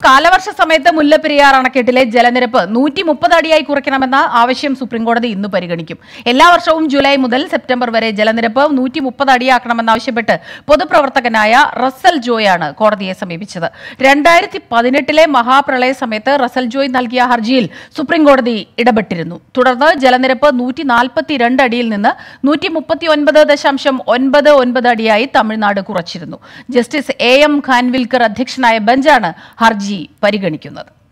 കാലവർഷ സമയത്ത് മുല്ലപ്പെരിയാർ അണക്കെട്ടിലെ ജലനിരപ്പ് നൂറ്റി മുപ്പത് അടിയായി കുറയ്ക്കണമെന്ന ആവശ്യം സുപ്രീംകോടതി ഇന്ന് പരിഗണിക്കും എല്ലാ വർഷവും ജൂലൈ മുതൽ സെപ്റ്റംബർ വരെ ജലനിരപ്പ് നൂറ്റി മുപ്പത് അടിയാക്കണമെന്നാവശ്യപ്പെട്ട് പൊതുപ്രവർത്തകനായ റസൽ ജോയാണ് കോടതിയെ സമീപിച്ചത് രണ്ടായിരത്തി പതിനെട്ടിലെ മഹാപ്രളയ സമയത്ത് റസൽ ജോയ് നൽകിയ ഹർജിയിൽ സുപ്രീംകോടതി ഇടപെട്ടിരുന്നു തുടർന്ന് ജലനിരപ്പ് നൂറ്റി നാൽപ്പത്തിരണ്ട് അടിയിൽ നിന്ന് നൂറ്റി മുപ്പത്തി ഒൻപത് ദശാംശം ഒൻപത് ഒൻപത് അടിയായി തമിഴ്നാട് കുറച്ചിരുന്നു ജസ്റ്റിസ് എ എം ഖാൻവിൽക്കർ അധ്യക്ഷനായ ബെഞ്ചാണ് ഹർജി പരിഗണിക്കുന്നത്